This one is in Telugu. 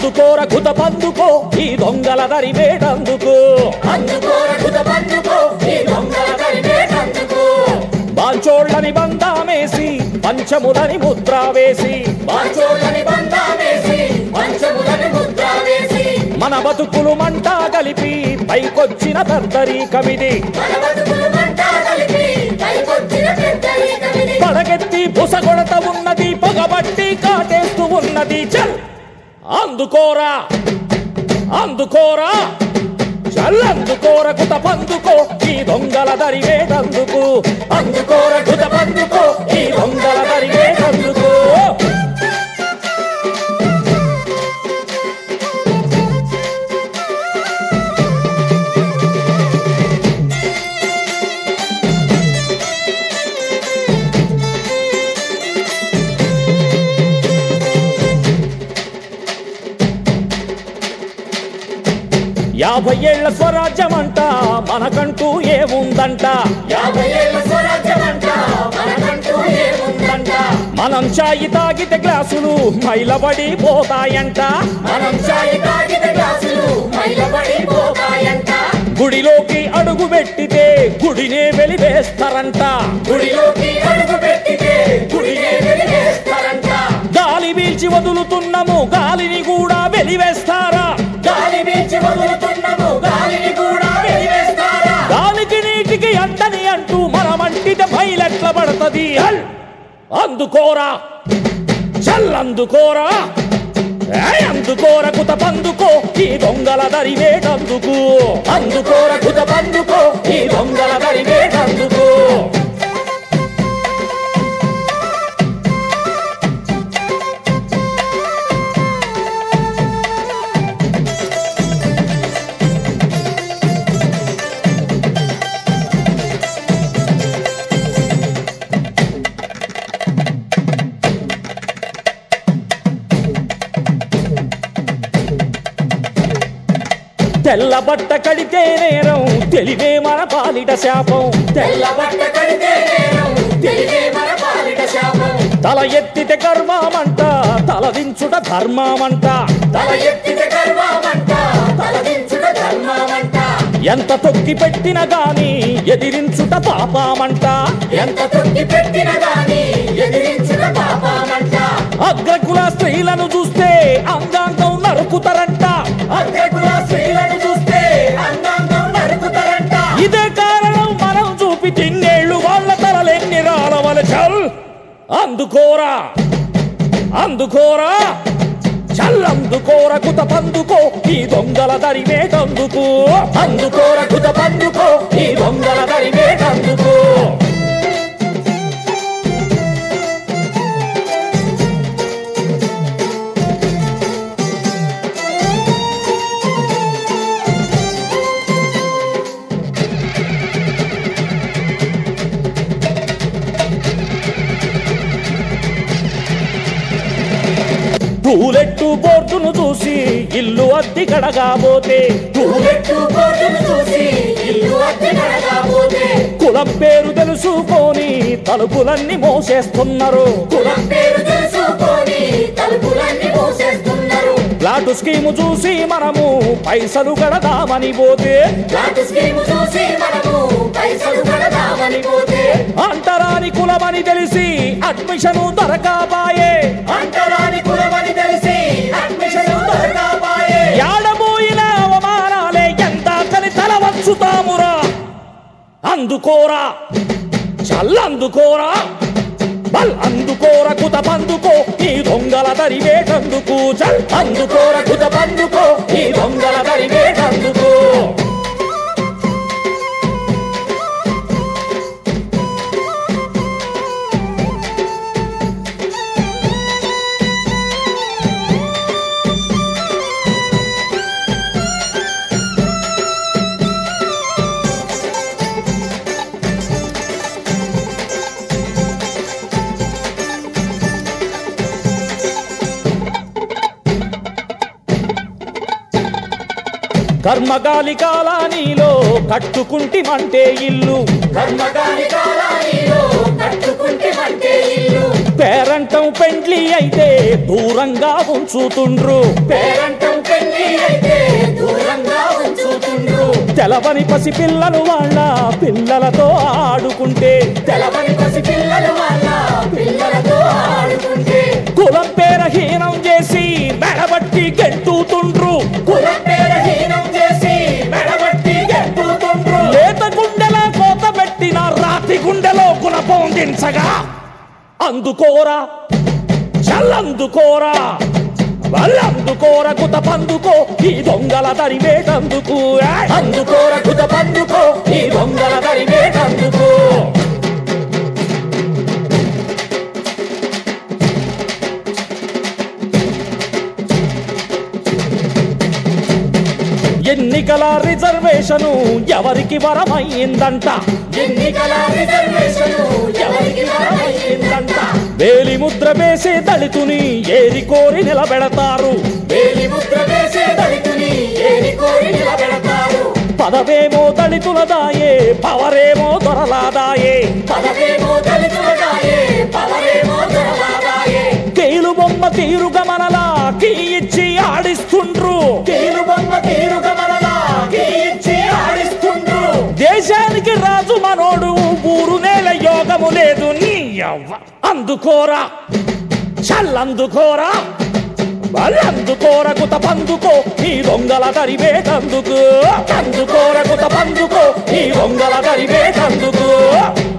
అందుకోర గుత పందుకో ఈ దొంగల దరి వేటందుకు అందుకోరకుత పందుకో ఈ దొంగల కరివేటందుకు బాంచోళ్ళని బందామేసి పంచములని ముద్ర వేసి వాచోళ్ళని బందా వేసి పంచములని ముద్ర వేసి మన బతుకులు మంట కలిపి పైకొచ్చిన దర్దరీ కమిది మన బతుకులు మంట కలిపి పైకొచ్చిన పెద్దరికమిది పడగెత్తి బుసగొడత ఉన్నది పగబట్టి కాటేస్తూ ఉన్నది చల్ అందుకోరా అందుకోరా చల్ అందుకోర కుత పందుకో ఈ దొంగల దరి వేటందుకు అందుకోర కుత పందుకో ఈ దొంగల దరి వేటందుకు యాభై ఏళ్ల స్వరాజ్యమంట మనకంటూ ఏముందంట యాభై ఏళ్ళ స్వరాజ్యమంట మనకంటూ ఏముందంట మనం చాయి తాగితే గ్లాసులు మైలబడి పోతాయంట మనం చాయి తాగిన గ్లాసులు మైలబడి పోతాయంట గుడిలోకి అడుగు పెట్టితే గుడినే వెలివేస్తారంట గుడిలోకి అడుగు పెట్టితే గుడినే వెలివేస్తారంట గాలి పీల్చి వదులుతున్నాము గాలిని కూడా వెలివేస్తారా గాలి వీచి వదులుతున్నాము గాలిని కూడా వెలివేస్తారా గాలికి నీటికి అంటని అంటూ మనమంటితే బయలెట్ల పడతది హల్! అందుకోరా చల్ అందుకోరా ఏయ్, అందుకోర కుత పందుకో ఈ దొంగల దరి వేటందుకు అందుకోర కుత పందుకో ఈ దొంగల దరి వేటందుకు తెల్ల బట్ట కడితే నేరం తెలివే మన పాలిట శాపం తెల్ల బట్ట కడితే నేరం తెలివే మన పాలిట శాపం తల ఎత్తితే గర్వమంట తలదించుట ధర్మమంట తల ఎత్తితే గర్వమంట తలదించుట ధర్మమంట ఎంత తొక్కి పెట్టిన గాని ఎదిరించుట పాపమంట ఎంత తొక్కి పెట్టిన గాని ఎదిరించుట పాపమంట అగ్రకుల స్త్రీలను చూస్తే అంగాంగం నరుకుతారంట అగ్రకుల స్త్రీలను చూస్తే అంగాంగం నరుకుతారంట ఇదే కారణం మనం చూపి తిన్నేళ్ళు వాళ్ళ తలలెన్ని రాలవల చల్ అందుకోరా అందుకోరా చల్ అందుకోర కుత పందుకో ఈ దొంగల దరివేటందుకు అందుకోర కుత పందుకో ఈ దొంగల దరివేటందుకు టూలెట్టు బోర్డును చూసి ఇల్లు అద్దె కడగాబోతే పూలెట్టు బోర్డును చూసి ఇల్లు అద్దె నడకపోతే కులం పేరు తెలుసుకొని తలుపులన్నీ మోసేస్తున్నారు కులం పేరు తెలుసుకొని తలుపులన్నీ మూసేస్తున్నారు ప్లాటు స్కీము చూసి మనము పైసలు కడదామని పోతే లాంటి స్కీమ్ చూసి మనము పైసలు కడదామని పోతే అంటరాని కులమని తెలిసి అడ్మిషన్ దొరకాబాయే అంటరాని కులమని తెలిసి అడ్మిషన్ దొరకపాయే యాడబోయిన అవమానాలే ఎంత కని తల వంచుతామురా అందుకోరా చల్లందుకోరా బల్ అందుకోర కుత పందుకో ఈ దొంగల దరివేటందుకు చల్ అందుకోర కుత పందుకో ఈ దొంగల దరివేటందుకు కర్మగాలి కాలానీలో కట్టుకుంటిమంటే ఇల్లు కర్మగాని కాలానిలో కట్టుకుంటే మంటే ఇల్లు పేరంట పేరంటం పెండ్లి అయితే దూరంగా ఉంచుతుండ్రు పేరంటం పెళ్లి అయితే దూరంగా ఉంచుతుండ్రు తెలవని పసి పిల్లలు వాళ్ళ పిల్లలతో ఆడుకుంటే తెలవని పసి పిల్లలు వాళ్ళ పిల్లలతో ఆడుకుంటే కులం పేరహీనం చేసి మెడబట్టి గెంటుతుండ్రు కులం పేరహీనం చేసి మెడబట్టి గెంటుతుండ్రు లేత గుండెల కోత పెట్టిన రాతి గుండెలో గుణపం దించగా అందుకోరా చల్లందుకోరా వాళ్ళందుకోర కుత పందుకో ఈ దొంగల దరివేటందుకు ఏయ్! అందుకోర కుత పందుకో ఈ దొంగల దరివేటందుకు ఎన్నికల రిజర్వేషను ఎవరికి వరమయ్యిందంట ఎన్నికల రిజర్వేషన్ ఎవరికి వరమైందంట వేలి ముద్ర వేసే దళితుని ఏరి కోరి నిలబెడతారు వేలి ముద్ర వేసే దళితుని ఏరి కోరి నిలబెడతారు పదవేమో దళితులదాయే పవరేమో దొరలాదాయే పదవేమో దళితులదాయే పవరేమో దొరలాదాయే కీలు బొమ్మ తీరుగా మనలా కీ ఇచ్చి ఆడిస్తుండ్రు తీరు బొమ్మ తీరుగా మనలా ఇచ్చి ఆడిస్తుండ్రు దేశానికి రాజు మనోడు ఊరు నేల యోగము లేదు నీ అవ్వ అందుకోరా చల్లందుకోరా వాళ్ళందుకోర కుత పందుకో ఈ దొంగల దరివేటందుకు అందుకోర కుత పందుకో ఈ దొంగల దరివేటందుకు